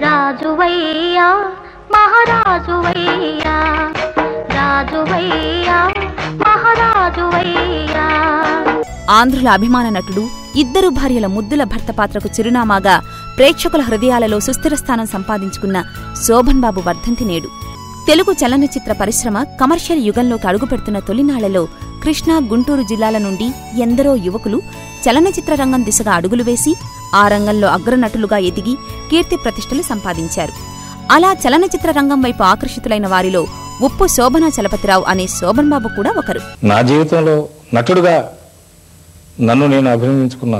రాజువయ్యా మహారాజువయ్యా రాజువయ్యా మహారాజువయ్యా ఆంధ్రుల అభిమాన నటుడు ఇద్దరు భార్యల ముద్దుల భర్త పాత్రకు చిరునామాగా ప్రేక్షకుల హృదయాలలో సుస్థిర స్థానం సంపాదించుకున్న శోభన్ బాబు వర్ధంతి నేడు తెలుగు చలనచిత్ర పరిశ్రమ కమర్షియల్ యుగంలోకి అడుగుపెడుతున్న తొలినాళ్లలో కృష్ణా గుంటూరు జిల్లాల నుండి ఎందరో యువకులు చలనచిత్ర రంగం దిశగా అడుగులు వేసి ఆ రంగంలో అగ్రనటులుగా ఎదిగి కీర్తి ప్రతిష్టలు సంపాదించారు అలా చలనచిత్ర రంగం వైపు ఆకర్షితులైన వారిలో ఉప్పు శోభనా చలపతిరావు అనే శోభన్ బాబు కూడా ఒకరు నా జీవితంలో నటుడుగా నన్ను నేను అభినందించుకున్న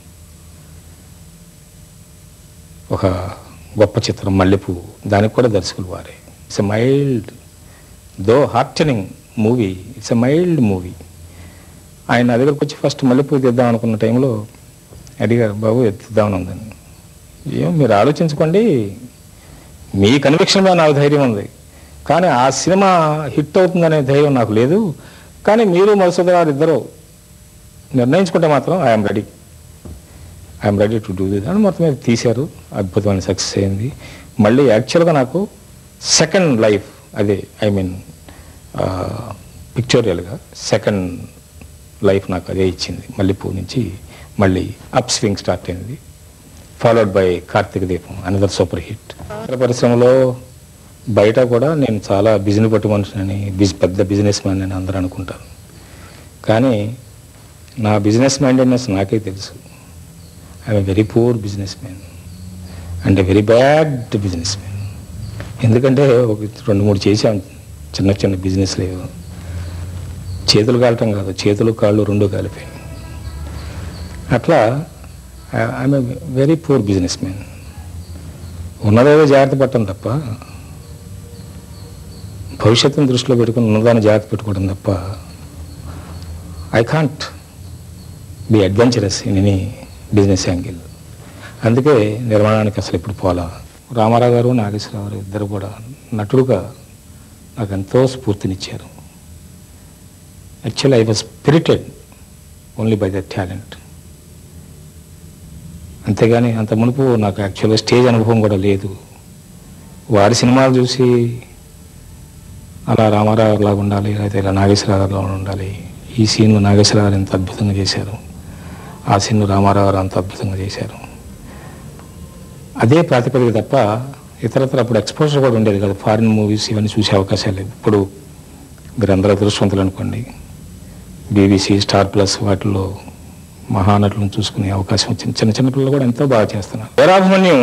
ఒక గొప్ప చిత్రం మల్లెపూ దానికి కూడా దర్శకులు వారే it's a mild though heartening movie it's a mild movie ఆయన నా దగ్గరకు వచ్చి ఫస్ట్ మల్లెపూ తీద్దాం అనుకున్న టైంలో అడిగారు బాబు ఇది తీద్దామని ఉందని ఏం మీరు ఆలోచించుకోండి మీ కన్విక్షన్ మీద నాకు ధైర్యం ఉంది కానీ ఆ సినిమా హిట్ అవుతుందనే ధైర్యం నాకు లేదు కానీ మీరు మధుసూదన్ గారు ఇద్దరు నిర్ణయించుకుంటే మాత్రం I'm ready I'm ready to do this అని మొత్తం మీద తీశారు అద్భుతమైన సక్సెస్ అయింది మళ్ళీ యాక్చువల్గా నాకు సెకండ్ లైఫ్ అదే ఐ మీన్ పిక్చోరియల్గా సెకండ్ లైఫ్ నాకు అదే ఇచ్చింది మళ్ళీ పూ నుంచి మళ్ళీ అప్ స్వింగ్ స్టార్ట్ అయింది followed by Karthika Deepam another super hit చిత్ర పరిశ్రమలో బయట కూడా నేను చాలా బిజినెస్ పట్టు మనిషిని బిజ్ పెద్ద బిజినెస్ మ్యాన్ అని అందరూ అనుకుంటారు కానీ నా బిజినెస్ మైండెడ్నెస్ నాకే తెలుసు I'm very poor businessman and very bad businessman ఎందుకంటే ఒక రెండు మూడు చేసాం చిన్న చిన్న బిజినెస్ లేవు చేతులు కాలటం కాదు చేతులు కాళ్ళు రెండు కాలిపోయాయి అట్లా I'm very poor businessman ఉన్నదేదో జాగ్రత్త పట్టడం తప్ప భవిష్యత్తును దృష్టిలో పెట్టుకుని ఉన్నదాన్ని జాగ్రత్త పెట్టుకోవడం తప్ప I can't be adventurous in any business angle అందుకే నిర్మాణానికి అసలు ఇప్పుడు పోలా రామారావు గారు నాగేశ్వరరావు గారు ఇద్దరు కూడా నటుడుగా నాకు ఎంతో స్ఫూర్తినిచ్చారు actually I was spirited only by the talent అంతేగాని అంత మునుపు నాకు యాక్చువల్గా స్టేజ్ అనుభవం కూడా లేదు వారి సినిమాలు చూసి అలా రామారావు లాగా ఉండాలి లేదా ఇలా నాగేశ్వరరావు గారిలా ఉండాలి ఈ సీన్ నాగేశ్వరరావు గారు ఎంత అద్భుతంగా చేశారు ఆ సీన్ రామారావు గారు అంత అద్భుతంగా చేశారు అదే ప్రాతిపదిక తప్ప ఇతరత్ర అప్పుడు ఎక్స్పోజర్ కూడా ఉండేది కదా ఫారిన్ మూవీస్ ఇవన్నీ చూసే అవకాశాలు లేదు ఇప్పుడు మీరందరూ అదృష్టవంతులు అనుకోండి బీబీసీ స్టార్ ప్లస్ వాటిల్లో మహానటులను చూసుకునే అవకాశం వచ్చింది చిన్న చిన్న పిల్లలు కూడా ఎంతో బాగా చేస్తున్నారు వీరాభిమన్యం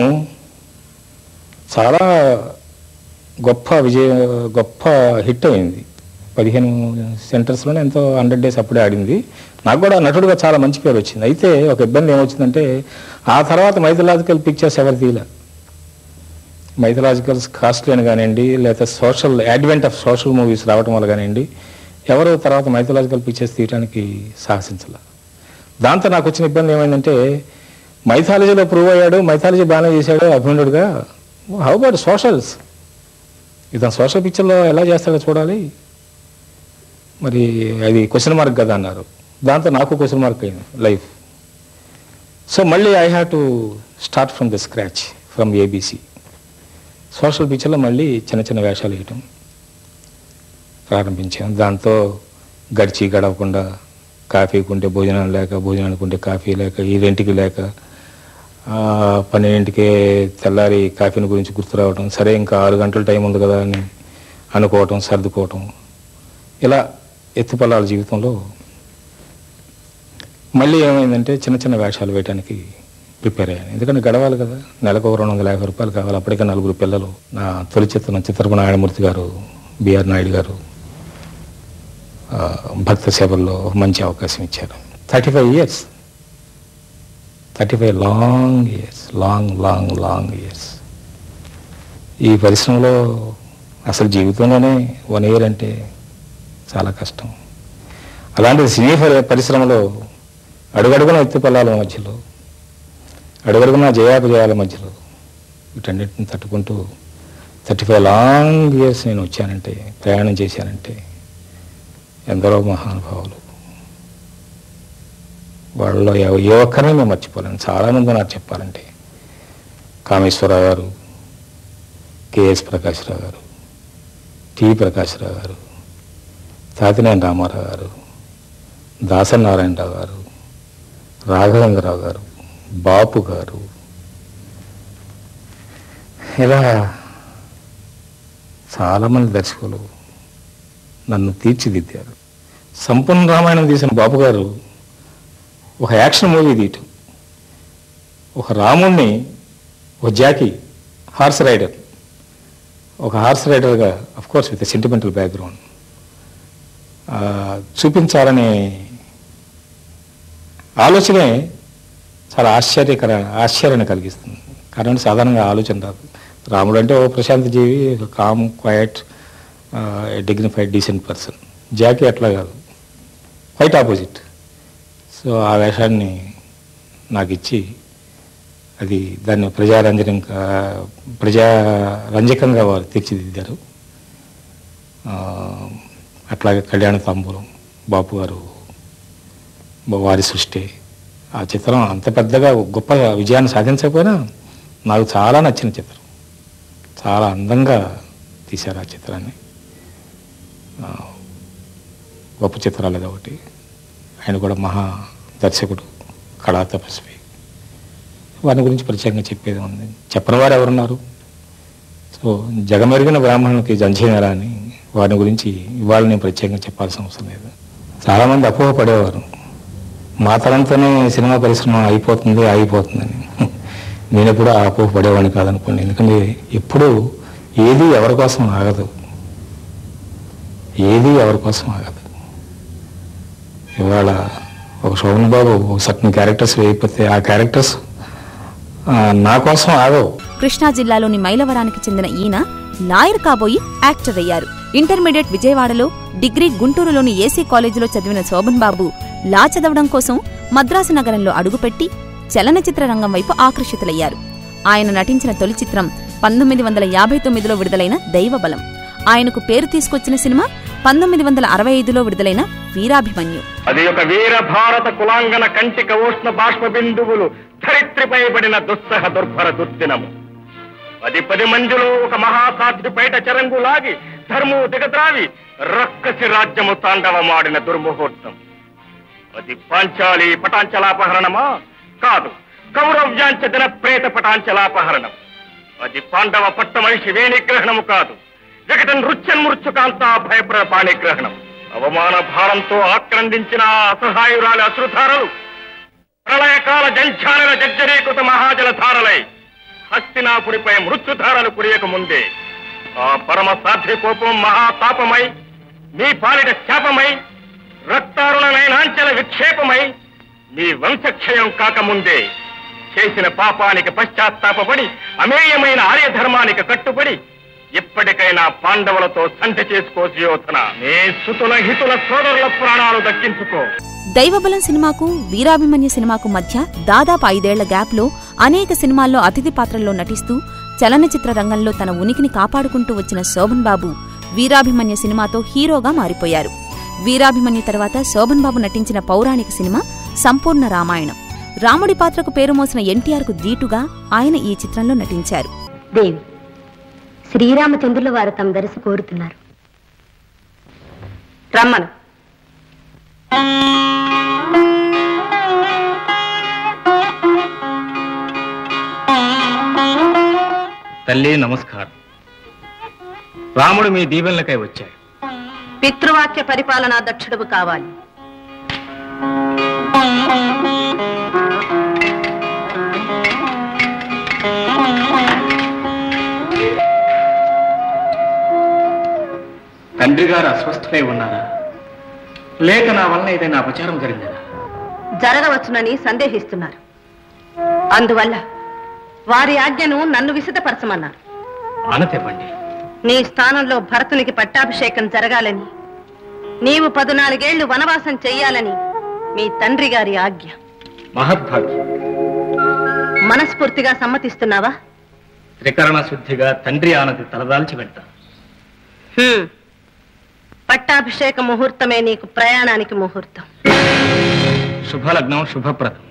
చాలా గొప్ప విజయ గొప్ప హిట్ అయింది పదిహేను సెంటర్స్లోనే ఎంతో హండ్రెడ్ డేస్ అప్పుడే ఆడింది నాకు కూడా నటుడుగా చాలా మంచి పేరు వచ్చింది అయితే ఒక ఇబ్బంది ఏమొచ్చిందంటే ఆ తర్వాత మైథలాజికల్ పిక్చర్స్ ఎవరు తీయలే మైథలాజికల్స్ కాస్ట్లీ అని కానివ్వండి లేదా social advent of social movies రావటం వల్ల కానివ్వండి ఎవరు తర్వాత మైథలాజికల్ పిక్చర్స్ తీయడానికి సాహసించాల దాంతో నాకు వచ్చిన ఇబ్బంది ఏమైందంటే మైథాలజీలో ప్రూవ్ అయ్యాడు మైథాలజీ బాగానే చేశాడు అభిమన్యుడుగా హౌ అబౌట్ సోషల్స్ ఇతను సోషల్ పిక్చర్లో ఎలా చేస్తాడో చూడాలి మరి అది క్వశ్చన్ మార్క్ కదా అన్నారు దాంతో నాకు క్వశ్చన్ మార్క్ అయింది లైఫ్ సో మళ్ళీ I have to start from the scratch from ABC social పిక్చర్లో మళ్ళీ చిన్న చిన్న వేషాలు వేయటం ప్రారంభించాం దాంతో గడిచి గడవకుండా కాఫీకి ఉంటే భోజనం లేక భోజనానికి ఉంటే కాఫీ లేక ఈ రెంటికి లేక ఆ, పన్నెండింటికే తెల్లారి కాఫీని గురించి గుర్తు రావడం సరే ఇంకా ఆరు గంటల టైం ఉంది కదా అని అనుకోవటం సర్దుకోవటం ఇలా ఎత్తుపల్లాల జీవితంలో మళ్ళీ ఏమైందంటే చిన్న చిన్న వేషాలు వేయడానికి ప్రిపేర్ అయ్యాను ఎందుకంటే గడవాలి కదా నెలకు ఒక రెండు వందల యాభై రూపాయలు కావాలి అప్పటికే నలుగురు పిల్లలు నా తొలి చిత్రం చిత్రపు నారాయణమూర్తి గారు బిఆర్ నాయుడు గారు ఆ, భక్త సేవల్లో ఒక మంచి అవకాశం ఇచ్చారు thirty five years thirty five long years long long long years ఈ పరిశ్రమలో అసలు జీవితంలోనే వన్ ఇయర్ అంటే చాలా కష్టం అలాంటి సినీ పరి- పరిశ్రమలో అడుగడుగున ఎత్తుపల్లాల మధ్యలో అడుగడుగున జయాపజయాల మధ్యలో వీటన్నిటిని తట్టుకుంటూ థర్టీ ఫైవ్ లాంగ్ ఇయర్స్ నేను వచ్చానంటే ప్రయాణం చేశానంటే ఎందరో మహానుభావులు వాళ్ళలో ఎవ- ఏ ఒక్కరిని మేము మర్చిపోలేను చాలామంది నాకు చెప్పాలంటే కామేశ్వరరావు గారు కెఎస్ ప్రకాశ్రావు గారు టి ప్రకాశ్రావు గారు తాతినేని రామారావు గారు దాసరి నారాయణరావు గారు రాఘవేంద్రరావు గారు బాపు గారు ఇలా చాలామంది దర్శకులు నన్ను తీర్చిదిద్దారు సంపూర్ణ రామాయణం తీసిన బాబు గారు ఒక యాక్షన్ మూవీ తీయటం ఒక రాముణ్ణి ఒక జాకీ హార్స్ రైడర్ ఒక హార్స్ రైడర్గా కోర్స్ విత్ సెంటిమెంటల్ బ్యాక్గ్రౌండ్ చూపించాలనే ఆలోచనే చాలా ఆశ్చర్యకర ఆశ్చర్యాన్ని కలిగిస్తుంది कारण సాధారణంగా ఆలోచన రాదు రాముడు అంటే ఓ ప్రశాంత జీవి calm quiet dignified decent person jockey అట్లా కాదు క్వైట్ ఆపోజిట్ సో ఆ వేషాన్ని నాకు ఇచ్చి అది దాన్ని ప్రజారంజకంగా ప్రజారంజకంగా వారు తీర్చిదిద్దారు ఆ, అట్లాగే కళ్యాణ తాంబూలం బాపు గారు వారి సృష్టి ఆ చిత్రం అంత పెద్దగా గొప్ప విజయాన్ని సాధించకపోయినా నాకు చాలా నచ్చిన చిత్రం చాలా అందంగా తీశారు ఆ చిత్రాన్ని ఆ, గొప్ప చిత్రాలు అది ఒకటి ఆయన కూడా మహా దర్శకుడు కళా తపస్వి వారి గురించి ప్రత్యేకంగా చెప్పేది ఉంది చెప్పని వారు ఎవరున్నారు సో జగమెరిగిన బ్రాహ్మణులకి జంచేనరా అని వారి గురించి ఇవాళ నేను ప్రత్యేకంగా చెప్పాల్సిన అవసరం లేదు చాలామంది అపోహ పడేవారు మా తరంతోనే సినిమా పరిశ్రమ అయిపోతుంది ఆగిపోతుందని నేను ఎప్పుడు ఆ అపోహ పడేవాడిని కాదనుకోండి ఎందుకంటే ఎప్పుడు ఏది ఎవరి కోసం ఆగదు ఏది ఎవరి కోసం ఆగదు ఇవాళ ఒక శోభన్ బాబు ఒక సర్టన్ క్యారెక్టర్స్ వేయకపోతే ఆ క్యారెక్టర్స్ నా కోసం ఆగవు కృష్ణా జిల్లాలోని మైలవరానికి చెందిన ఈయన లాయర్ కాబోయి యాక్టర్ అయ్యారు ఇంటర్మీడియట్ విజయవాడలో డిగ్రీ గుంటూరులోని ఏసీ కాలేజీలో చదివిన శోభన్ బాబు లా చదవడం కోసం మద్రాసు నగరంలో అడుగుపెట్టి చలనచిత్ర రంగం వైపు ఆకర్షితులయ్యారు ఆయన నటించిన తొలి చిత్రం పంతొమ్మిది వందల యాభై తొమ్మిదిలో విడుదలైన దైవబలం ఆయనకు పేరు తీసుకొచ్చిన సినిమా పంతొమ్మిది వందల అరవై ఐదులో విడుదలైన వీరాభిమన్యు అది ఒక వీర భారత కులాంగన కంటిక ఉష్ణ బాష్ప బిందువులు ధరిత్రిపై పడిన దుస్సహ దుర్భర దుర్దినము అది పది మందిలో ఒక మహాసాధ్వి బయట చెరంగు లాగి ధర్మము దిగద్రావి రక్కసి రాజ్యము తాండవమాడిన దుర్ముహూర్తం అది పాంచాలి పటాంచలాపహరణమా కాదు కౌరవ్యాంచ దిన ప్రేత పటాంచలాపహరణం అది పాండవ పట్ట మనిషి వేణిగ్రహణము కాదు వికట నృత్యన్మృత్యుకాంత భయప్ర పాణిగ్రహణం అవమాన భారంతో ఆక్రందించిన ఆ అసహాయురాలి అశ్రుధారలు ప్రళయకాల జంఛానల జర్జరీకృత మహాజల ధారలై హస్తినాపురిపై మృత్యుధారలు కురియక ముందే ఆ పరమ సాధ్వి కోపం మహాతాపమై మీ పాలిట శాపమై రక్తారుణ నయనాంచల విక్షేపమై మీ వంశక్షయం కాకముందే చేసిన పాపానికి పశ్చాత్తాపపడి అమేయమైన ఆర్యధర్మానికి కట్టుబడి ఇప్పటికైనా పాండవులతో సంధి చేసుకో సుయోధన నీ సుతుల హితుల సోదరుల ప్రాణాలు దక్కించుకో దైవబలం సినిమాకు వీరాభిమన్యు సినిమాకు మధ్య దాదాపు ఐదేళ్ల గ్యాప్లో అనేక సినిమాల్లో అతిథి పాత్రల్లో నటిస్తూ చలనచిత్ర రంగంలో తన ఉనికిని కాపాడుకుంటూ వచ్చిన శోభన్ బాబు వీరాభిమన్యు సినిమాతో హీరోగా మారిపోయారు వీరాభిమన్యు తర్వాత శోభన్ బాబు నటించిన పౌరాణిక సినిమా సంపూర్ణ రామాయణం రాముడి పాత్రకు పేరు మోసిన ఎన్టీఆర్కు దీటుగా ఆయన ఈ చిత్రంలో నటించారు దేవి శ్రీరామచంద్రుల వారు తమ దర్శి కోరుతున్నారు రమ్మను తల్లి నమస్కారం రాముడు మీ దీవెనలకై వచ్చాడు పితృవాక్య పరిపాలనా దక్షుడువు కావాలి తండ్రి గారు అస్వస్థులై ఉన్నారా లేక నా వలన ఏదైనా అపచారం జరిగిందా జరగవచ్చునని సందేహిస్తున్నారు అందువల్ల వారి ఆజ్ఞను నన్ను విసితపరచమన్నారు ఆనతివ్వండి నీ స్థానంలో భరతునికి పట్టాభిషేకం జరగాలని నీవు పదునాలుగేళ్లు వనవాసం చెయ్యాలని మీ తండ్రి గారి ఆజ్ఞ మహద్భాగ్యం మనస్ఫూర్తిగా సమ్మతిస్తున్నావా త్రికరణ శుద్ధిగా తండ్రి ఆనతి తలదాల్చి వెళ్తా హ్మ్. పట్టాభిషేక ముహూర్తమే నీకు ప్రయాణానికి ముహూర్తం శుభలగ్నం శుభప్రదం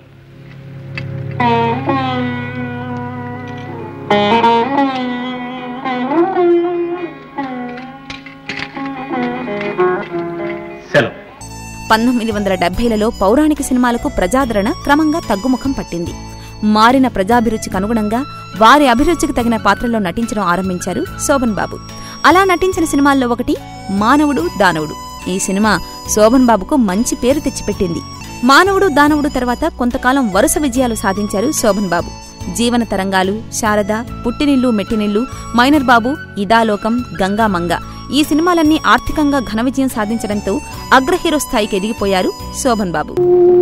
పంతొమ్మిది వందల డెబ్బైలలో పౌరాణిక సినిమాలకు ప్రజాదరణ క్రమంగా తగ్గుముఖం పట్టింది మారిన ప్రజాభిరుచికి అనుగుణంగా వారి అభిరుచికి తగిన పాత్రల్లో నటించడం ఆరంభించారు శోభన్ బాబు అలా నటించిన సినిమాల్లో ఒకటి మానవుడు దానవుడు ఈ సినిమా శోభన్ బాబుకు మంచి పేరు తెచ్చిపెట్టింది మానవుడు దానవుడు తర్వాత కొంతకాలం వరుస విజయాలు సాధించారు శోభన్ బాబు జీవన తరంగాలు శారద పుట్టినిల్లు మెట్టినిల్లు మైనర్ బాబు ఇదాలోకం గంగామంగ ఈ సినిమాలన్నీ ఆర్థికంగా ఘన విజయం సాధించడంతో అగ్రహీరో స్థాయికి ఎదిగిపోయారు శోభన్ బాబు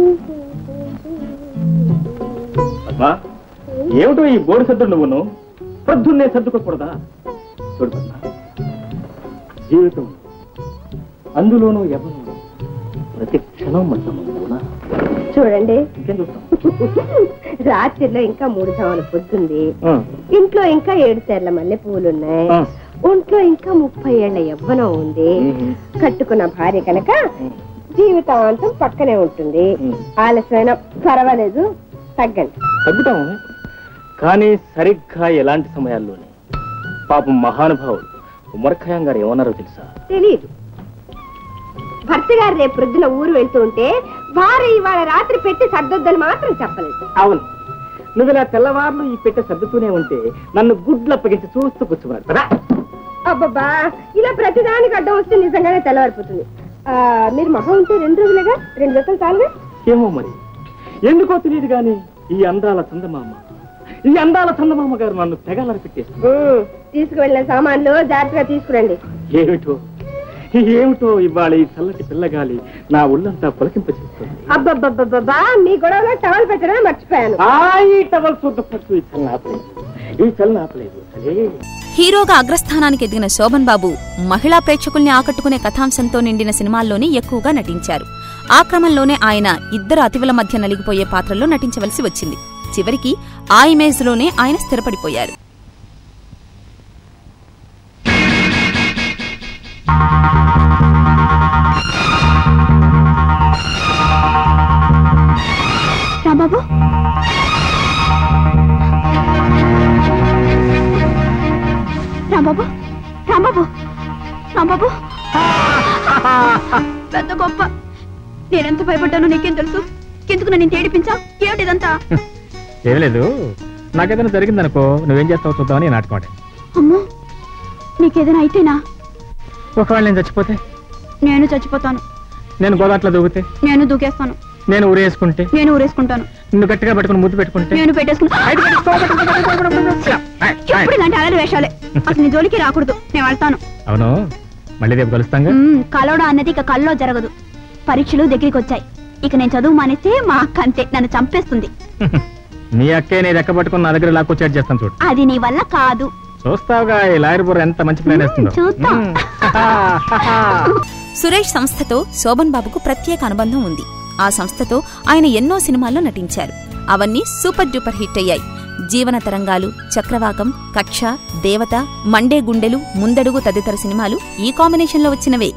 పద్మా ఏమిటో ఈ బోరు సర్దుడు నువ్వును ప్రొద్దున్నే సర్దుకోకూడదా చూడు పద్మా జీవితం అందులోనూ ఎవరు ప్రతి క్షణం మట్టమవునా చూడండి ఇంకేం చూస్తాం రాత్రిలో ఇంకా మూడు సవాలు పొద్దుంది ఆ, ఇంట్లో ఇంకా ఏడు తెరల మల్లె పూలున్నాయి ఆ. ఒంట్లో ఇంకా ముప్పై ఏళ్ల యవ్వనం ఉంది మ్మ్. కట్టుకున్న భార్య కనుక జీవితాంతం పక్కనే ఉంటుంది మ్మ్. ఆలస్యమైన పర్వాలేదు తగ్గండి తగ్గుతాము కానీ సరిగ్గా ఎలాంటి సమయాల్లోనే పాపం మహానుభావుడు ఉమర్ ఖయాం గారు ఏమన్నారో తెలుసా తెలియదు భర్త గారు రేపు ప్రొద్దున ఊరు వెళ్తూ ఉంటే భార్య ఇవాళ రాత్రి పెట్టి సర్దొద్దని మాత్రం చెప్పలేదు అవును నువ్వు ఇలా తెల్లవారులు ఈ పెట్టె సర్దుతూనే ఉంటే నన్ను గుడ్లు అప్పగించి చూస్తూ కూర్చున్నాడు కదా అబ్బబ్బా ఇలా ప్రతిదానికి అడ్డం వస్తే నిజంగానే తెల్లవారిపోతుంది ఆ, మీరు మహా ఉంటే రెండు రోజులుగా రెండు జతలు చాలుగా ఏమో మరి ఎందుకో తెలియదు గాని ఈ అందాల చందమామ ఈ అందాల చందమామ గారు నన్ను తెగలర పెట్టేస్తుంది ఉమ్, తీసుకువెళ్ళిన సామాన్లు జాగ్రత్తగా తీసుకురండి ఏమిటో ఏమిటో ఇవాళ ఈ చల్లటి పిల్లగాలి నా ఒళ్ళంతా పులకింపచేస్తుంది అబ్బబ్బబ్బబ్బా మీ గొడవలో టవల్ పెట్టడమే మర్చిపోయాను ఆ ఈ టవల్ చూద్దపట్టు ఈ చల్ల ఆపలేదు ఈ చల్ల ఆపలేదు సరే హీరోగా అగ్రస్థానానికి ఎదిగిన శోభన్ బాబు మహిళా ప్రేక్షకుల్ని ఆకట్టుకునే కథాంశంతో నిండిన సినిమాల్లోనే ఎక్కువగా నటించారు ఆ క్రమంలోనే ఆయన ఇద్దరు అతివుల మధ్య నలిగిపోయే పాత్రల్లో నటించవలసి వచ్చింది చివరికి ఆ ఇమేజ్లోనే ఆయన స్థిరపడిపోయారు రాంబాబు రాంబాబు రాంబాబు రాంబాబు పెద్ద గొప్ప నేనెంత భయపడ్డానో నీకేం తెలుసు ఎందుకు నన్ను ఏడిపించా ఏమిటిదంతా ఏం లేదు నాకేదైనా జరిగిందనుకో నువ్వేం చేస్తావు చూద్దామని ఈ నాటకం ఆడాను. అమ్మో నీకేదైనా అయితేనా ఒకవేళ నేను చచ్చిపోతే నేను చచ్చిపోతాను నేను గోదాట్లో దూకితే నేను దూకేస్తాను నేను ఊరేసుకుంటే నేను ఊరేసుకుంటాను నిన్ను గట్టిగా పట్టుకుని ముద్దు పెట్టుకుంటే నేను పెట్టేసుకుంటా అయితే పెట్టుకో, పెట్టుకో, పెట్టుకో, పెట్టుకో, పెట్టుకో. ఏయ్, ఏయ్. ఎప్పుడు ఇలాంటి అలరి వేషాలే అసలు నీ జోలికి రాకూడదు నేను వెళ్తాను అవును మళ్ళీ రేపు కలుస్తాంగా మ్మ్, కలవడం అన్నది ఇక కల్లో జరగదు పరీక్షలు దగ్గరికి వచ్చాయి ఇక నేను చదువు మానేస్తే మా అక్క అంతే నన్ను చంపేస్తుంది నీ అక్కే నీ రెక్క పట్టుకుని నా దగ్గర లాక్కొచ్చేట్ చేస్తాను చూడు అది నీ వల్ల కాదు చూస్తావుగా ఈ లాయర్ బుర్ర ఎంత మంచి ప్లాన్ వేస్తుందో చూద్దాం. మ్మ్. సురేష్ సంస్థతో శోభన్ బాబుకు ప్రత్యేక అనుబంధం ఉంది ఆ సంస్థతో ఆయన ఎన్నో సినిమాల్లో నటించారు అవన్నీ సూపర్ డూపర్ హిట్ అయ్యాయి జీవన తరంగాలు చక్రవాకం కక్ష దేవత మండే గుండెలు ముందడుగు తదితర సినిమాలు ఈ కాంబినేషన్లో వచ్చినవే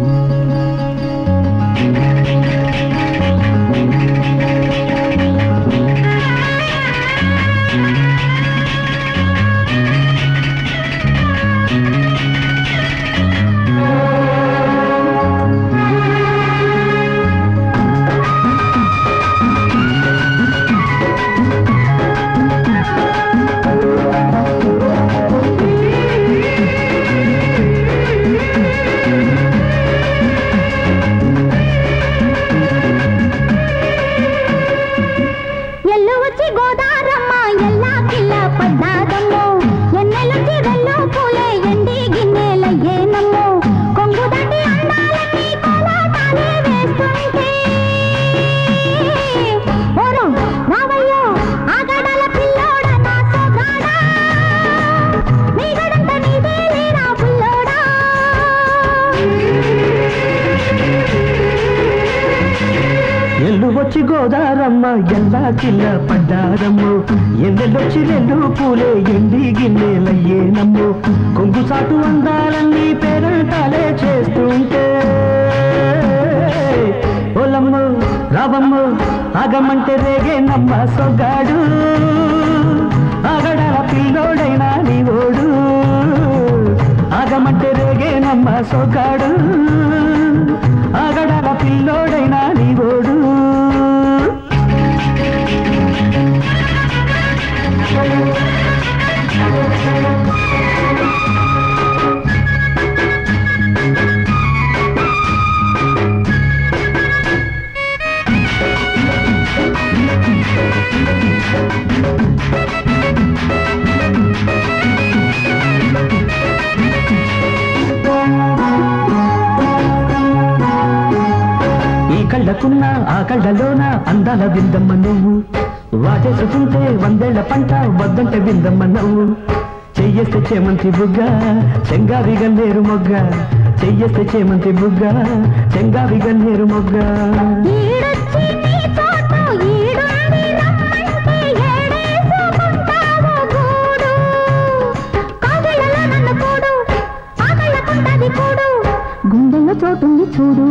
ఎల్లు వచ్చి గోదారమ్మ ఎల్లా కిల్ల పడ్డాదమ్మో ఎన్నెలుచి వెల్లు పూలే ఎండి గిన్నెల ఏనమ్మో కొంగు దాటి అందాలకి కోలాటాలే వేస్తుంటే ఓరో రావయ్యో ఆగడాల పిల్లోడ నా సోగాడా నీ గడంత నీదే లేరా పుల్లోడా ఎల్లు వచ్చి గోదారమ్మ ఎల్లా కిల్ల పడ్డారమ్ము ఎన్నెల్లొచ్చి రెండు పూలే ఎండి గిన్నెలయ్యేనమ్ము కొంగు సాటు అందాలన్నీ పేరంటాలే చేస్తుంటే ఓలమ్మ రావమ్మ ఆగమంటే రేగే నమ్మ సొగాడు ఆగడాల పిల్లోడైనా నీ ఓడు ఆగమంటే రేగే నమ్మ సొగాడు ఆగడాల పిల్లోడైనా కళ్ళకున్న ఆ కళ్ళలోన అందాల విందమ్మ నువ్వు వాటేసుకుంటే వందేళ్ల పంట వద్దంటే విందమ్మ నవ్వు చెయ్యేస్తే చేమంతి బుగ్గ చెంగావి గన్నేరు మొగ్గ చెయ్యేస్తే చేమంతి బుగ్గ చెంగావి గన్నేరు మొగ్గ ఈడొచ్చి నీ చోటు ఈడుండి రమ్మంటే ఏడేసుకుంటావు గూడు కాగిళ్ళలో నన్ను కూడు ఆకళ్ళకుంటది కూడు గుండెల్లో చోటుంది చూడు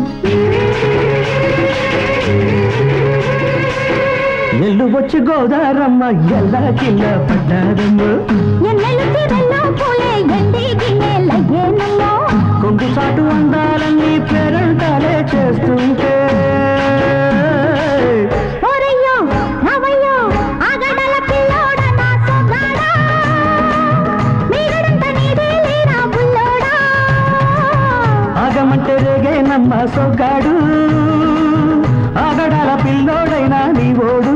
ఎల్లు వచ్చి గోదారమ్మ ఎల్లా కిల్ల పడ్డారమ్మ ఎన్నెలు చీరల్లో పూలే ఎండి గిన్నెలయ్యేనమ్మో కొంగు చాటు అందాలన్నీ పేరంటాలే చేస్తుంటే ఓరయ్యో రావయ్యో ఆగడల పిల్లోడ నా సొగాడా మీరడంత నీదే లేరా బుల్లోడా ఆగమంటే రేగే నమ్మ సొగ్గాడు ఆగడాల పిల్లోడైనా నీ ఓడు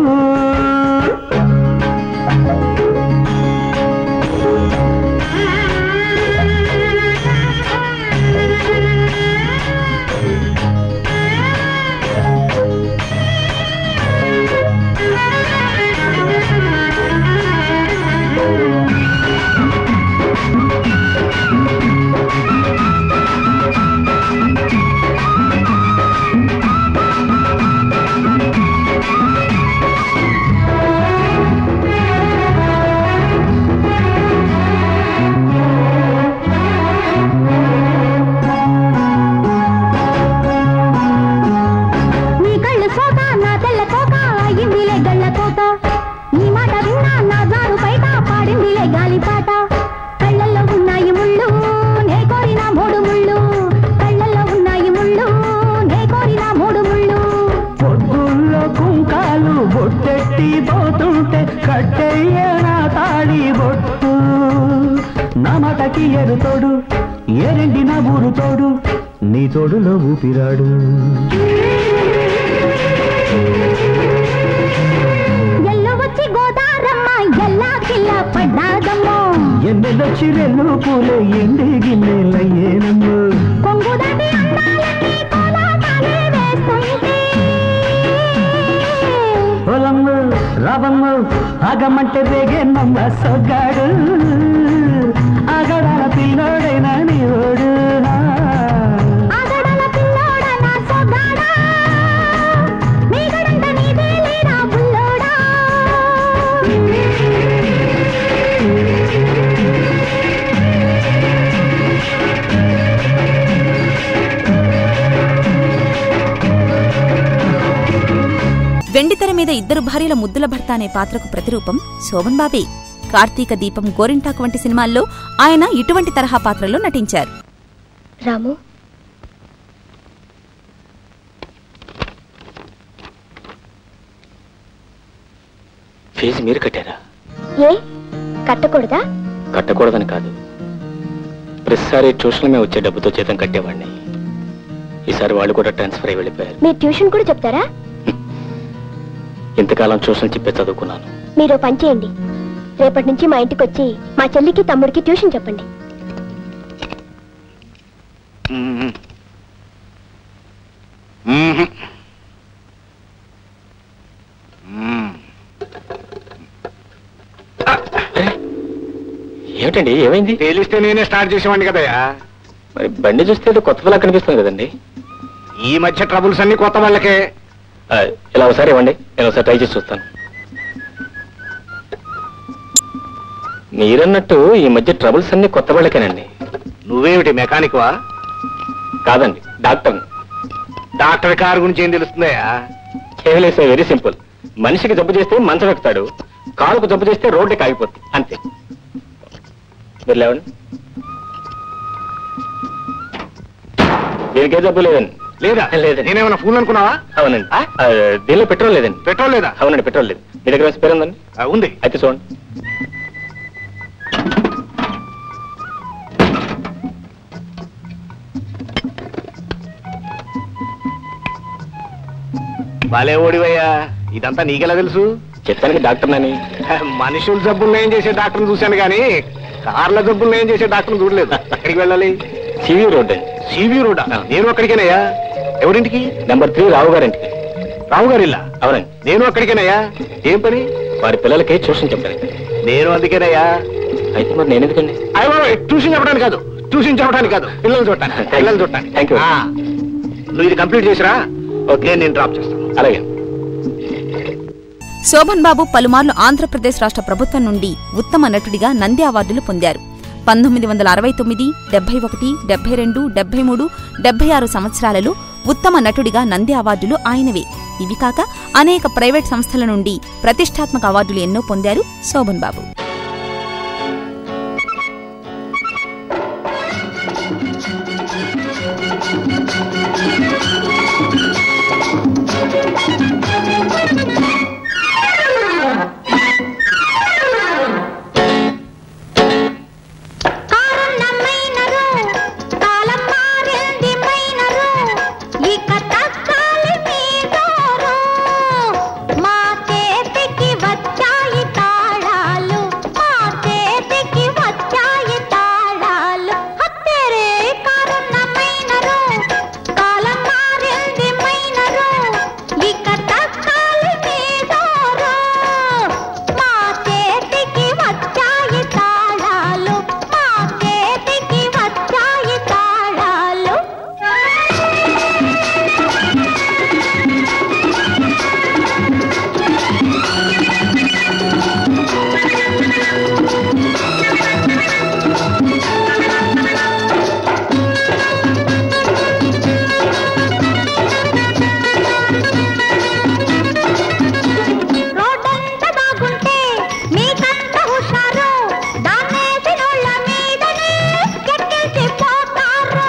నీ కళ్ళు సోక నా తెల్ల కోక అయ్యిందిలే గళ్ళ కోట నీ మాట విన్నా నా జారు బయట పాడిందిలే గాలిపాట కళ్ళల్లో ఉన్నాయి ముళ్ళు నే కోరిన మూడు ముళ్ళు కళ్ళల్లో ఉన్నాయి ముళ్ళు నే కోరిన మూడు ముళ్ళు పొద్దుల్లో కుంకాలు బొట్టెట్టి పోతుంటే కట్టెయ్య నా తాళి బొట్టు నా మాటకి ఎరు తోడు ఎరండి నా ఊరు తోడు నీ తోడులో ఊపిరాడు ఎల్లు వచ్చి గోదారమ్మ ఎల్లా కిల్ల పడ్డాదమ్మో ఎన్నెలొచ్చి రెల్లు పూలే ఎండి గిన్నెలయ్యేనమ్మ కొంగు దాటి అందాలన్నీ కోలాటాలే వేస్తుంటే పొలమ్మ రావమ్మ ఆగమంటే రేగే నమ్మ సొగ్గాడు ఆగడాల పిల్లోడైనా నీ ఓడు ఆగడల పిల్లోడ నా సొగాడా మీగడంత నీదే లేరా బుల్లోడా వెండితెర మీద ఇద్దరు భార్యల ముద్దుల భర్త అనే పాత్రకు ప్రతిరూపం శోభన్ బాబే కార్తీక దీపం గోరింటాకు వంటి సినిమాల్లో ఆయన ఇటువంటి తరహా పాత్రలో నటించారు రాము ఫీజు మీరు కట్టారా ఏ కట్టకూడదా కట్టకూడదని కాదు ప్రతిసారి ట్యూషన్ మేము వచ్చే డబ్బుతో జీతం కట్టేవాడిని ఈసారి వాళ్ళు కూడా ట్రాన్స్ఫర్ అయి వెళ్ళిపోయారు మీరు ట్యూషన్ కూడా చెప్తారా ఇంతకాలం ట్యూషన్ చెప్పే చదువుకున్నాను మీరు ఓ పని చేయండి రేపటి నుంచి మా ఇంటికి వచ్చి మా చెల్లికి తమ్ముడికి ట్యూషన్ చెప్పండి ఏమిటండి ఏమైంది తేలిస్తే నేనే స్టార్ట్ చేసేవాడిని కదయ్యా మరి బండి చూస్తే ఏదో కొత్త పిల్ల కనిపిస్తుంది కదండి ఈ మధ్య ట్రబుల్స్ అన్ని కొత్త వాళ్ళకే ఆ, ఇలా ఒకసారి ఇవ్వండి నేను ఒకసారి ట్రై చేసి చూస్తాను మీరన్నట్టు ఈ మధ్య ట్రబుల్స్ అన్ని కొత్త వాళ్ళకేనండి నువ్వేమిటి మెకానిక్ వా కాదండి డాక్టర్ డాక్టర్ కారు గురించి ఏం తెలుస్తుందయ్యా కేవలేసే వెరీ సింపుల్ మనిషికి జబ్బు చేస్తే మంచం ఎక్కుతాడు కాలుకు జబ్బు చేస్తే రోడ్డుకి ఆగిపోతుంది అంతే మీరు లేవండి దీనికే జబ్బు లేదండి లేదా లేదండి నేనేమైనా ఫోన్ అనుకున్నావా అవునండి ఆ, దీనిలో పెట్రోల్ లేదండి పెట్రోల్ లేదా అవునండి పెట్రోల్ లేదు మీ దగ్గర స్పేర్ ఉందండి ఆ, ఉంది అయితే చూడండి భలే ఓడివయ్యా ఇదంతా నీకెలా తెలుసు చెప్పానికి డాక్టర్ నని మనుషుల జబ్బులు ఏం చేసే డాక్టర్ని చూశాను కానీ కార్ల జబ్బులు ఏం చేసే డాక్టర్ని చూడలేదు ఎక్కడికి వెళ్ళాలి సివి రోడ్ అండి సివి రోడ్ ఆ. నేను అక్కడికేనయ్యా ఎవరింటికి నెంబర్ త్రీ రావు గారింటికి రావు గారి ఇల్లా అవునండి నేను అక్కడికేనయ్యా ఏం పని వారి పిల్లలకి ట్యూషన్ చెప్పారండి నేను అందుకేనయ్యా అయితే మరి నేను ఎందుకండి అయ్యో ట్యూషన్ చెప్పడానికి కాదు ట్యూషన్ చెప్పడానికి కాదు పిల్లలు చూడటానికి పిల్లలు చూడటానికి Thank you. ఆ, నువ్వు ఇది కంప్లీట్ చేసిరా ఓకే నేను డ్రాప్ చేస్తాను అలాగే శోభన్ బాబు పలుమార్లు ఆంధ్రప్రదేశ్ రాష్ట్ర ప్రభుత్వం నుండి ఉత్తమ నటుడిగా నంది అవార్డులు పొందారు పంతొమ్మిది వందల అరవై తొమ్మిది డెబ్బై ఒకటి డెబ్బై రెండు డెబ్బై మూడు డెబ్బై ఆరు సంవత్సరాలలో ఉత్తమ నటుడిగా నంది అవార్డులు ఆయనవే ఇవి కాక అనేక ప్రైవేట్ సంస్థల నుండి ప్రతిష్టాత్మక అవార్డులు ఎన్నో పొందారు శోభన్ బాబు కారణమైనరు కాలం మారింది మైనరు ఇక తగ్గాలి మీదోరు మా చేతికి వచ్చాయి తాళాలు మా చేతికి వచ్చాయి తాళాలు హత్తెరే కారణమైనరు కాలం మారింది మైనరు ఇక తగ్గాలి మీదోరు మా చేతికి వచ్చాయి తాళాలు మా చేతికి వచ్చాయి తాళాలు రోడ్డంత బాగుంటే మీకంత హుషారు దాన్నేసినోళ్ళ మీదనే ఎక్కేసి పోతారు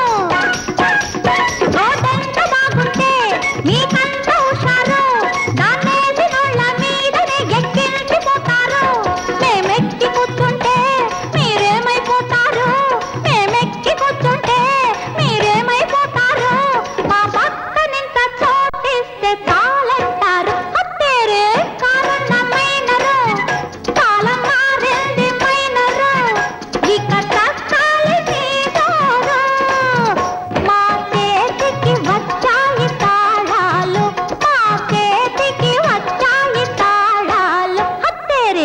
రోడ్డంత బాగుంటే మీకంత హుషారు దాన్నేసినోళ్ళ మీదనే ఎక్కేసి పోతారు మేమెక్కి కూర్చుంటే మీరేమైపోతారు మేమెక్కి కూర్చుంటే మీరేమైపోతారు మా పక్కనింత చోటిస్తే చాలంటారు అత్తేరే కారణమైనరు కాలం మారింది మైనరు ఇక తక్కాలి మీదోరు మా చేతికి వచ్చాయి తాళాలు మా చేతికి వచ్చాయి తాళాలు అత్తేరే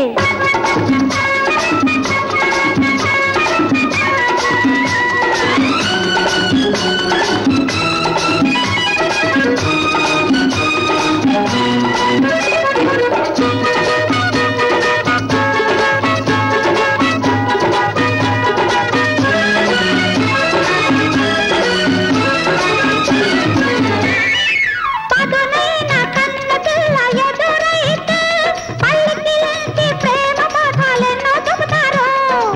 పదునైన కన్న పిల్ల ఎదురైతే పల్లకిలోంచి ప్రేమ పాఠాలెన్నో చెబుతారు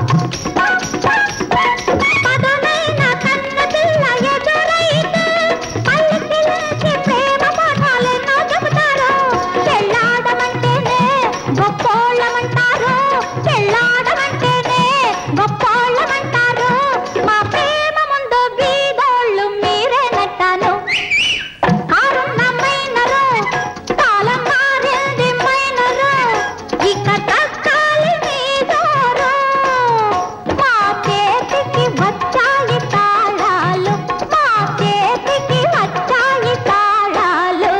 పదునైన కన్న పిల్ల ఎదురైతే పల్లకిలోంచి ప్రేమ పాఠాలెన్నో చెబుతారు చెల్లాడమంటేనే గొప్పోళ్ళమంటారు చెల్లాడమంటేనే గొప్పోళ్ళమంటారు మా ప్రేమ ముందు బీదోళ్ళు మీరేనట్టాను కారణమైనరు కాలం మారింది మైనరు ఇక తక్కాలి మీదోరు మా చేతికి వచ్చాయి తాళాలు మా చేతికి వచ్చాయి తాళాలు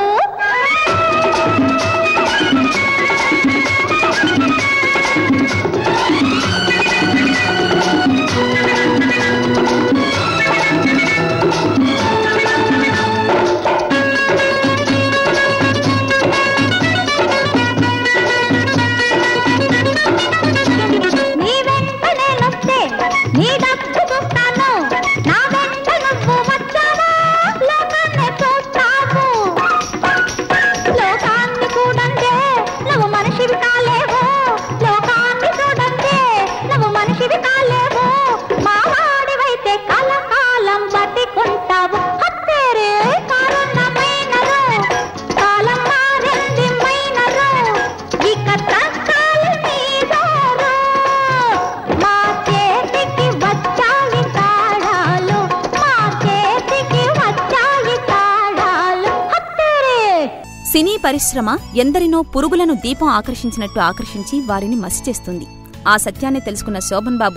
నీ వెంట నేనొస్తే నీ డబ్బు చూస్తాను నా వెంట నువ్వు వచ్చావా లోకాన్ని చూస్తావు లోకాన్ని చూడంటే నువ్వు మనిషివి కాలేవు లోకాన్ని చూడంటే నువ్వు మనిషివి కాలేవు మా వాడివైతే కలకాలం బతికుంటావు హత్తేరే కారణమైనరు కాలం మారింది మైనరు ఇక తక్కాలి మీదోరు మా చేతికి వచ్చాయి తాళాలు మా చేతికి వచ్చాయి తాళాలు హత్తేరే సినీ పరిశ్రమ ఎందరినో పురుగులను దీపం ఆకర్షించినట్టు ఆకర్షించి వారిని మసి చేస్తుంది ఆ సత్యాన్ని తెలుసుకున్న శోభన్ బాబు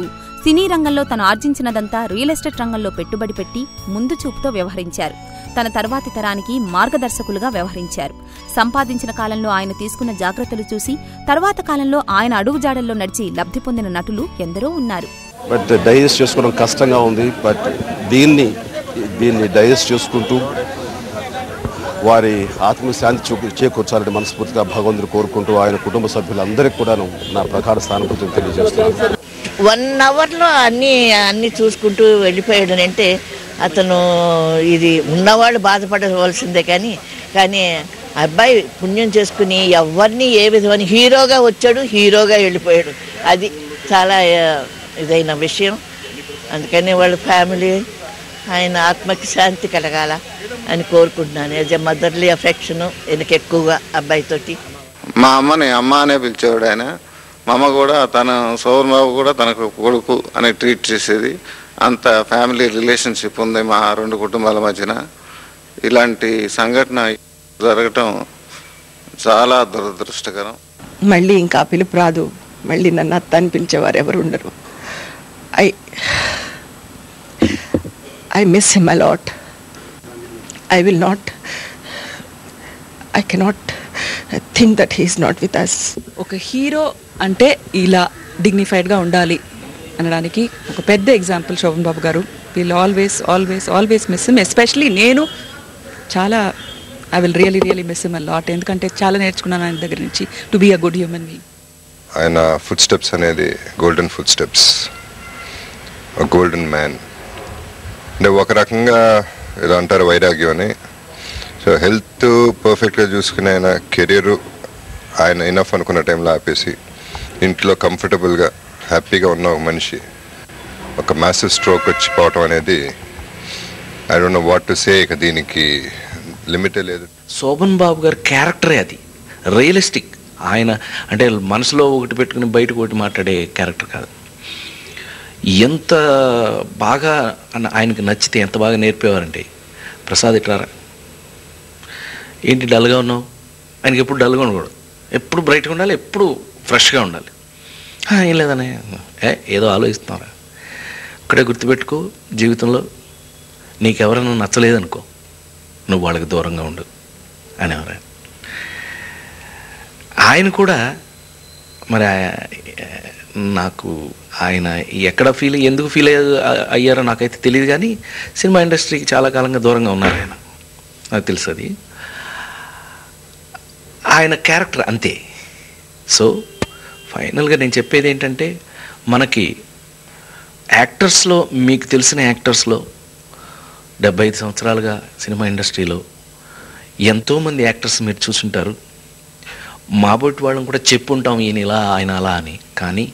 సినీ రంగంలో తను ఆర్జించినదంతా రియల్ ఎస్టేట్ రంగంలో పెట్టుబడి పెట్టి ముందు చూపుతో వ్యవహరించారు తన తర్వాతి తరానికి మార్గదర్శకులుగా వ్యవహరించారు సంపాదించిన కాలంలో ఆయన తీసుకున్న జాగ్రత్తలు చూసి తర్వాత కాలంలో ఆయన అడుగుజాడల్లో నడిచి లబ్ధి పొందిన నటులు ఎందరో ఉన్నారు బట్ డైజెస్ట్ చేసుకోవడం కష్టంగా ఉంది బట్ దీన్ని దీన్ని డైజెస్ట్ చేసుకుంటూ వారి ఆత్మశాంతి చూ చేకూర్చాలని మనస్ఫూర్తిగా భగవంతుడు కోరుకుంటూ ఆయన కుటుంబ సభ్యులందరికీ కూడాను నా ప్రగాఢ స్థానకృతిని తెలియజేస్తున్నాను వన్ అవర్లో అన్నీ అన్నీ చూసుకుంటూ వెళ్ళిపోయాడు అంటే అతను ఇది ఉన్నవాళ్ళు బాధపడవలసిందే కానీ కానీ అబ్బాయి పుణ్యం చేసుకుని ఎవరిని ఏ విధమైన హీరోగా వచ్చాడు హీరోగా వెళ్ళిపోయాడు అది చాలా ఆ, ఇదైన విషయం అందుకని వాళ్ళ ఫ్యామిలీ ఆయన ఆత్మకి శాంతి కలగాల అని కోరుకుంటున్నాను యాజ్ ఎ మదర్లీ అఫెక్షన్ ఈయనకి ఎక్కువగా అబ్బాయితోటి మా అమ్మని అమ్మ అనే పిలిచేవాడు ఆయన మా అమ్మ కూడా తన సోదరు బాబు కూడా తనకు కొడుకు అని ట్రీట్ చేసేది అంత ఫ్యామిలీ రిలేషన్షిప్ ఉంది మా రెండు కుటుంబాల మధ్యన ఇలాంటి సంఘటన జరగటం చాలా దురదృష్టకరం మళ్ళీ ఇంకా ఆ పిలుపు రాదు మళ్ళీ నన్ను అత్త అని పిలిచేవారు ఎవరు ఉండరు I I miss him a lot I will not I cannot think that he's not with us ఒక హీరో అంటే ఇలా డిగ్నిఫైడ్గా ఉండాలి అనడానికి ఒక పెద్ద example Sobhan Babu garu will always always always miss him especially నేను చాలా I will really really miss him lot ఎందుకంటే చాలా నేర్చుకున్నాను ఆయన దగ్గర నుంచి to be a good human being ఆయన ఫుడ్ స్టెప్స్ అనేది golden footsteps golden man అంటే ఒక రకంగా ఇలా అంటారు వైరాగ్యం అని సో హెల్త్ పర్ఫెక్ట్గా చూసుకుని ఆయన కెరీర్ ఆయన ఇనఫ్ అనుకున్న టైంలో ఆపేసి ఇంట్లో కంఫర్టబుల్గా హ్యాపీగా ఉన్న ఒక మనిషి ఒక మ్యాసివ్ స్ట్రోక్ వచ్చి పోవటం అనేది I don't know what to say ఇక దీనికి లిమిటే లేదు శోభన్ బాబు గారి క్యారెక్టరే అది రియలిస్టిక్ ఆయన అంటే మనసులో ఒకటి పెట్టుకుని బయటకు ఒకటి మాట్లాడే క్యారెక్టర్ కాదు ఎంత బాగా అన్న- ఆయనకి నచ్చితే ఎంత బాగా నేర్పేవారంటే ప్రసాద్ ఇట్లారా ఏంటి డల్గా ఉన్నావు ఆయనకి ఎప్పుడు డల్గా ఉండకూడదు ఎప్పుడు బ్రైట్గా ఉండాలి ఎప్పుడు ఫ్రెష్గా ఉండాలి "ఆ, ఏం లేదనే ఏ ఏదో ఆలోచిస్తున్నారా ఇక్కడే గుర్తుపెట్టుకో జీవితంలో నీకెవరైనా నచ్చలేదనుకో నువ్వు వాళ్ళకి దూరంగా ఉండు అనేవారు ఆయన. ఆయన కూడా మరి ఆ- నాకు ఆయన ఎక్కడ ఫీల్ ఎందుకు ఫీల్ అయ్యారో నాకైతే తెలియదు కానీ సినిమా ఇండస్ట్రీకి చాలా కాలంగా దూరంగా ఉన్నారు ఆయన నాకు తెలుసు అది ఆయన క్యారెక్టర్ అంతే సో ఫైనల్గా నేను చెప్పేది ఏంటంటే మనకి యాక్టర్స్లో మీకు తెలిసిన యాక్టర్స్లో డెబ్బై ఐదు సంవత్సరాలుగా సినిమా ఇండస్ట్రీలో ఎంతోమంది యాక్టర్స్ మీరు చూసుంటారు మాబోటి వాళ్ళని కూడా చెప్పుంటాం ఈయన ఇలా ఆయన అలా అని కానీ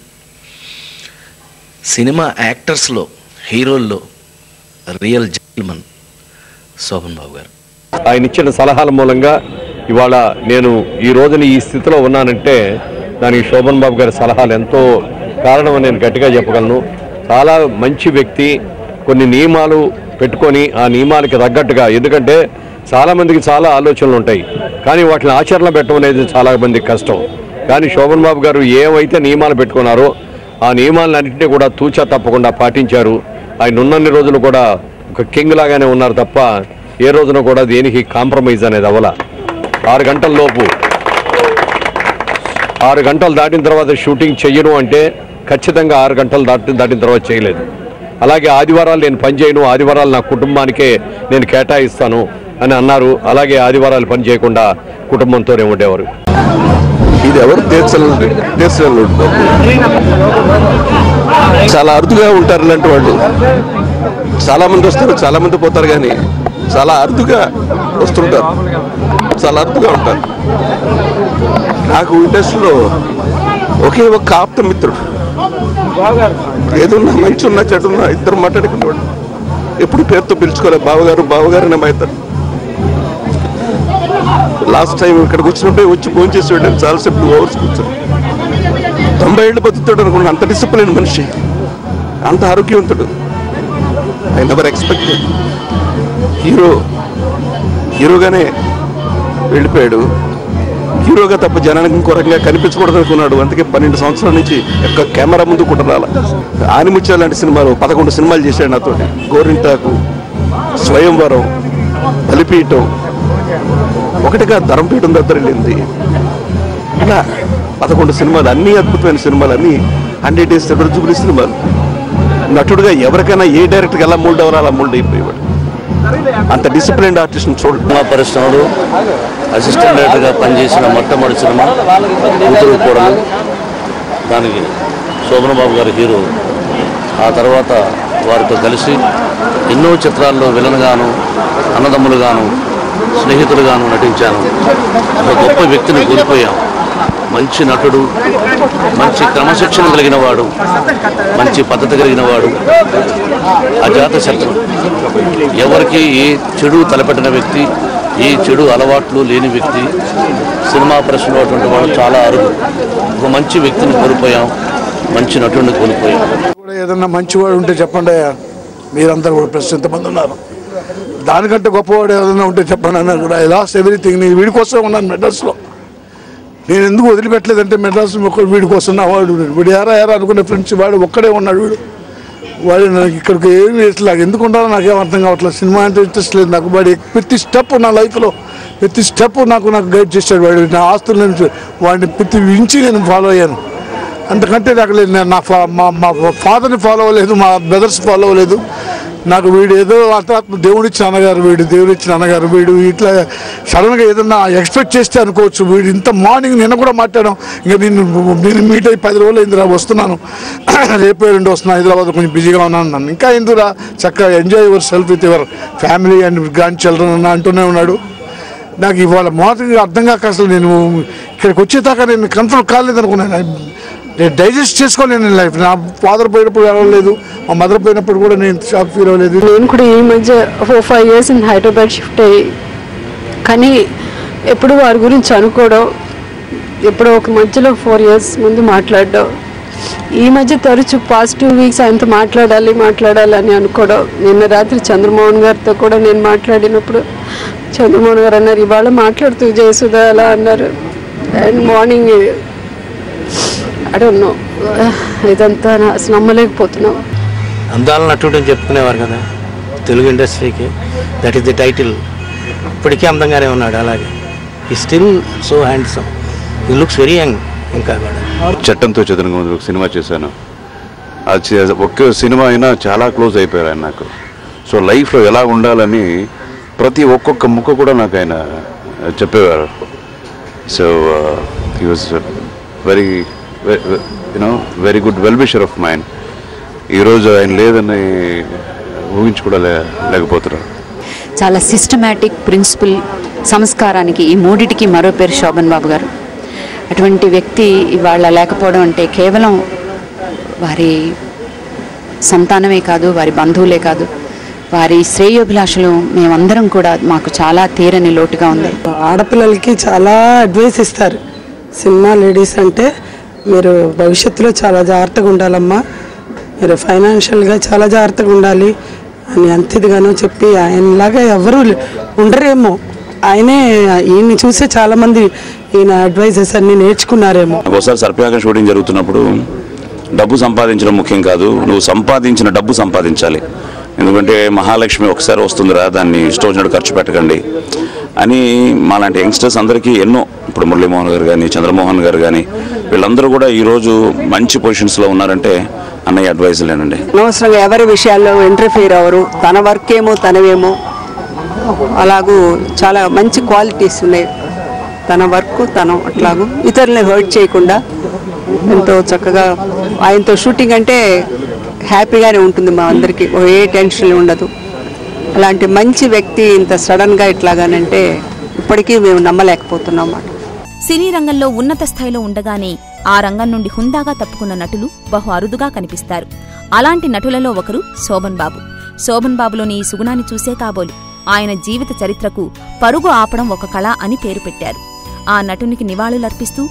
సినిమా యాక్టర్స్లో హీరోల్లో రియల్ జెంటిల్మన్ శోభన్ బాబు గారు ఆయన ఇచ్చిన సలహాల మూలంగా ఇవాళ నేను ఈ రోజున ఈ స్థితిలో ఉన్నానంటే దానికి శోభన్ బాబు గారి సలహాలు ఎంతో కారణమని నేను గట్టిగా చెప్పగలను చాలా మంచి వ్యక్తి కొన్ని నియమాలు పెట్టుకొని ఆ నియమాలకి తగ్గట్టుగా ఎందుకంటే చాలామందికి చాలా ఆలోచనలు ఉంటాయి కానీ వాటిని ఆచరణ పెట్టడం అనేది చాలా మందికి కష్టం కానీ శోభన్ బాబు గారు ఏవైతే నియమాలు పెట్టుకున్నారో ఆ నియమాలన్నింటినీ కూడా తూచా తప్పకుండా పాటించారు ఆయన ఉన్నన్ని రోజులు కూడా ఒక కింగ్ లాగానే ఉన్నారు తప్ప ఏ రోజున కూడా దేనికి కాంప్రమైజ్ అనేది అవ్వాల ఆరు గంటల లోపు ఆరు గంటలు దాటిన తర్వాత షూటింగ్ చెయ్యను అంటే ఖచ్చితంగా ఆరు గంటలు దాటి దాటిన తర్వాత చేయలేదు అలాగే ఆదివారాలు నేను పని చేయను ఆదివారాలు నా కుటుంబానికే నేను కేటాయిస్తాను అని అన్నారు అలాగే ఆదివారాలు పని చేయకుండా కుటుంబంతోనే ఉండేవారు ఇది ఎవరు తీర్చలేదు తీర్చలేదు చాలా అరుదుగా ఉంటారు ఇలాంటి వాళ్ళు చాలా మంది వస్తారు చాలా మంది పోతారు కానీ చాలా అరుదుగా వస్తుంటారు చాలా అరుదుగా ఉంటారు నాకు ఇండస్ట్రీలో ఒకే ఒక ఆప్త మిత్రుడు ఏదున్నా మంచి ఉన్నా చెడు ఉన్నా ఇద్దరు మాట్లాడుకునేవాడు ఎప్పుడు పేరుతో పిలుచుకోలేదు బావగారు బావగారు అనే మా ఇద్దరు లాస్ట్ టైం ఇక్కడికి వచ్చినప్పుడే వచ్చి ఫోన్ చేసి వెళ్ళాను చాలాసేపు ఓవర్స్ కూర్చొని తొంభై ఏళ్ళు బతుకుతాడు అనుకున్నాను అంత డిసిప్లిన్ మనిషి అంత ఆరోగ్యవంతుడు ఐ నెవర్ ఎక్స్పెక్ట్ హీరో హీరోగానే వెళ్ళిపోయాడు హీరోగా తప్ప జనానికి ఇంకో రకంగా కనిపించకూడదు అనుకున్నాడు అందుకే పన్నెండు సంవత్సరాల నుంచి ఎక్క కెమెరా ముందు కూడా రాల ఆనిముత్యాల లాంటి సినిమాలు పదకొండు సినిమాలు చేశాడు నాతో గోరింటాకు స్వయంవరం బలిపీఠం ఒకటిగా ధరంపీఠం దగ్గర వెళ్ళింది ఇలా పదకొండు సినిమాలు అన్ని అద్భుతమైన సినిమాలు అన్ని హండ్రెడ్ డేస్ దగ్గర జూబిలీ సినిమాలు నటుడుగా ఎవరికైనా ఏ డైరెక్టర్కి ఎలా మూల్డ్ అవ్వాలో అలా మూల్డ్ అయిపోయేవాడు అంత డిసిప్లిన్ ఆర్టిస్ట్ చూడండి సినిమా పరిశ్రమలో అసిస్టెంట్ డైరెక్టర్గా పనిచేసిన మొట్టమొదటి సినిమా కూతురు కూడలు దానికి శోభన బాబు గారి హీరో ఆ తర్వాత వారితో కలిసి ఎన్నో చిత్రాల్లో విలన్గాను అన్నదమ్ములుగాను స్నేహితులుగాను నటించాను ఒక గొప్ప వ్యక్తిని కోల్పోయాం మంచి నటుడు మంచి క్రమశిక్షణ కలిగిన వాడు మంచి పద్ధతి కలిగిన వాడు అజాత శత్రు ఎవరికి ఏ చెడు తలపెట్టిన వ్యక్తి ఏ చెడు అలవాట్లు లేని వ్యక్తి సినిమా పరిశ్రమలో అటువంటి వాడు చాలా అరుదు ఒక మంచి వ్యక్తిని కోల్పోయాం మంచి నటుడిని కోల్పోయాం కూడా ఏదన్నా మంచివాడు ఉంటే చెప్పండి అయ్యా మీరందరూ కూడా ప్రస్తుతం ఇంతమంది ఉన్నారు దానికంటే గొప్పవాడు ఏదైనా ఉంటే చెప్పండి అన్నారు కూడా ఐ లాస్ట్ ఎవ్రీథింగ్ నేను వీడి కోసం ఉన్నాను మెడ్రాస్లో నేను ఎందుకు వదిలిపెట్టలేదంటే మెడ్రాస్ ఒక్కడు వీడి కోసం నా వాడు వీడు ఎరా ఎరా అనుకునే ఫ్రెండ్స్ వాడు ఒక్కడే ఉన్నాడు వీడు వాడు నాకు ఇక్కడికి ఏమి ఇట్లా ఎందుకు ఉండాలో నాకేం అర్థం కావట్లేదు సినిమా అంటే ఇంట్రెస్ట్ లేదు నాకు వాడి ప్రతి స్టెప్ నా లైఫ్లో ప్రతి స్టెప్ నాకు నాకు గైడ్ చేశాడు వాడు నా ఆస్తుల నుంచి వాడిని ప్రతి ఇంచి నేను ఫాలో అయ్యాను అంతకంటే నాకు లేదు నేను నా ఫా మా మా ఫాదర్ని ఫాలో అవ్వలేదు మా బ్రదర్స్ ఫాలో అవ్వలేదు నాకు వీడు ఏదో అర్థాత్మ దేవుడిచ్చిన అన్నగారు వీడు దేవుడిచ్చిన అన్నగారు వీడు ఇట్లా సడన్గా ఏదన్నా ఎక్స్పెక్ట్ చేస్తే అనుకోవచ్చు వీడు ఇంత మార్నింగ్ నిన్న కూడా మాట్లాడాం ఇంకా నేను నేను మీట్ అయ్యి పది రోజులు అయిందిరా వస్తున్నాను రేపు రెండు వస్తున్నా హైదరాబాద్ కొంచెం బిజీగా ఉన్నాను నన్ను ఇంకా ఎందురా చక్కగా enjoy yourself with your family and grandchildren అన్న అంటూనే ఉన్నాడు నాకు ఇవాళ మొదటిగా అర్థం కాక అసలు నేను ఇక్కడికి వచ్చేదాకా నేను కంట్రోల్ కాలేదనుకున్నాను నేను డైజెస్ట్ చేసుకోలేను నేను లైఫ్ నా ఫాదర్ పోయినప్పుడు అవ్వలేదు మా మదర్ పోయినప్పుడు కూడా నేను షాక్ ఫీల్ అవ్వలేదు నేను కూడా ఈ మధ్య four five years in Hyderabad shift అయ్యి కానీ ఎప్పుడు వారి గురించి అనుకోవడం ఎప్పుడో ఒక మధ్యలో ఫోర్ ఇయర్స్ ముందు మాట్లాడడం ఈ మధ్య తరచు పాస్ట్ టూ వీక్స్ ఆయనతో మాట్లాడాలి మాట్లాడాలి అని అనుకోవడం నిన్న రాత్రి చంద్రమోహన్ గారితో కూడా నేను మాట్లాడినప్పుడు చంద్రమోహన్ గారు అన్నారు ఇవాళ మాట్లాడుతూ జయసుధా అలా అన్నారు అండ్ మార్నింగ్ అడన్నో ఇదంతా నా- అసలు నమ్మలేకపోతున్నాం అందాల నటుడు అని చెప్పుకునేవారు కదా తెలుగు ఇండస్ట్రీకి దట్ ఈస్ ది టైటిల్ ఇప్పటికీ అందంగానే ఉన్నాడు అలాగే he still so handsome he looks very young ఇంకా కూడా చట్టంతో చదువుకు ముందు ఒక సినిమా చేశాను అది చే- ఒక్క సినిమా అయినా చాలా క్లోజ్ అయిపోయారు ఆయన నాకు సో లైఫ్లో ఎలా ఉండాలని ప్రతి ఒక్కొక్క ముక్క కూడా నాకు ఆయన చెప్పేవారు so he was very you know very good well wisher of mind ఈరోజు ఆయన లేదని ఊహించి కూడా లే లేకపోతున్నారు చాలా సిస్టమేటిక్ ప్రిన్సిపల్ సంస్కారానికి ఈ మూడిటికి మరో పేరు శోభన్ బాబు గారు అటువంటి వ్యక్తి ఇవాళ లేకపోవడం అంటే కేవలం వారి సంతానమే కాదు వారి బంధువులే కాదు వారి శ్రేయోభిలాషలు మేమందరం కూడా మాకు చాలా తీరని లోటుగా ఉంది ఆడపిల్లలకి చాలా అడ్వైస్ ఇస్తారు సినిమా లేడీస్ అంటే మీరు భవిష్యత్తులో చాలా జాగ్రత్తగా ఉండాలమ్మా మీరు ఫైనాన్షియల్గా చాలా జాగ్రత్తగా ఉండాలి అని అంత ఇదిగానో చెప్పి ఆయనలాగా ఎవరు ఉండరేమో ఆయనే ఈయన్ని చూసే చాలామంది ఈయన అడ్వైజెస్ అన్ని నేర్చుకున్నారేమో ఒకసారి సర్పయాగం షూటింగ్ జరుగుతున్నప్పుడు డబ్బు సంపాదించడం ముఖ్యం కాదు నువ్వు సంపాదించిన డబ్బు సంపాదించాలి ఎందుకంటే మహాలక్ష్మి ఒకసారి వస్తుందిరా దాన్ని ఇష్టం వచ్చినట్టు ఖర్చు పెట్టకండి అని మాలాంటి యంగ్స్టర్స్ అందరికీ ఎన్నో ఇప్పుడు మురళీమోహన్ గారు కానీ చంద్రమోహన్ గారు కానీ వీళ్ళందరూ కూడా ఈరోజు మంచి పొజిషన్స్లో ఉన్నారంటే అన్నయ్య అడ్వైజులేనండి అనవసరంగా ఎవరి విషయాల్లో ఇంటర్ఫీర్ అవ్వరు తన వర్క్ ఏమో తనవేమో అలాగూ చాలా మంచి క్వాలిటీస్ ఉన్నాయి తన వర్క్ తను అట్లాగూ ఇతరులని హర్ట్ చేయకుండా ఎంతో చక్కగా ఆయనతో షూటింగ్ అంటే హ్యాపీగానే ఉంటుంది మా అందరికీ ఓ ఏ టెన్షన్ ఉండదు అలాంటి మంచి వ్యక్తి ఇంత సడన్గా ఇట్లాగానంటే ఇప్పటికీ మేము నమ్మలేకపోతున్నాం అన్నమాట సినీ రంగంలో ఉన్నత స్థాయిలో ఉండగానే ఆ రంగం నుండి హుందాగా తప్పుకున్న నటులు బహు అరుదుగా కనిపిస్తారు అలాంటి నటులలో ఒకరు శోభన్ బాబు శోభన్ బాబులోని ఈ సుగుణాన్ని చూసే కాబోలు ఆయన జీవిత చరిత్రకు పరుగు ఆపడం ఒక కళ అని పేరు పెట్టారు ఆ నటునికి నివాళులర్పిస్తూ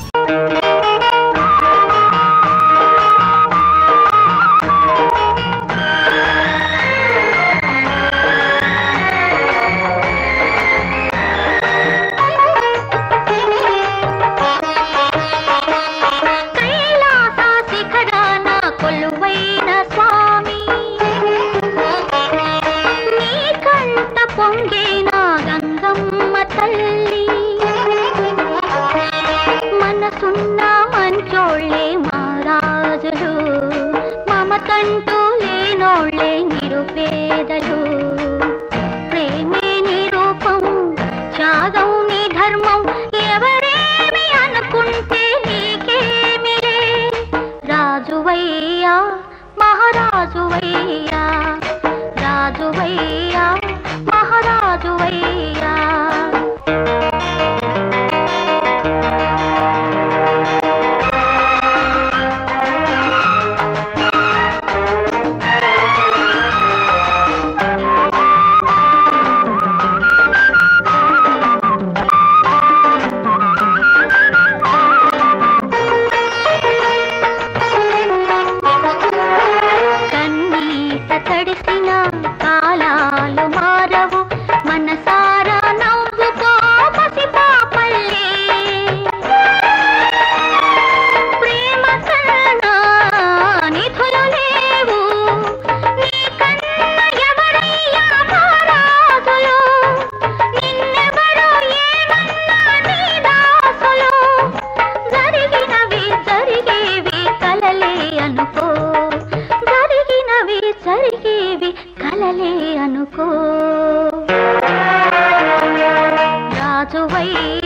రాజువయ్యా మహారాజువయ్యా కన్నీట తడిసిన కాలాలు మారవు మనసారా నవ్వుకో పసిపాపల్లే ప్రేమ కన్నా నిధులు లేవు నీ కన్న ఎవరయ్యా మహారాజులు నిన్నెవరు ఏమన్నా నీ దాసులు జరిగినవి జరిగేవి కలలే అనుకో జరిగినవి జరిగేవి కలలే అనుకో రాజువై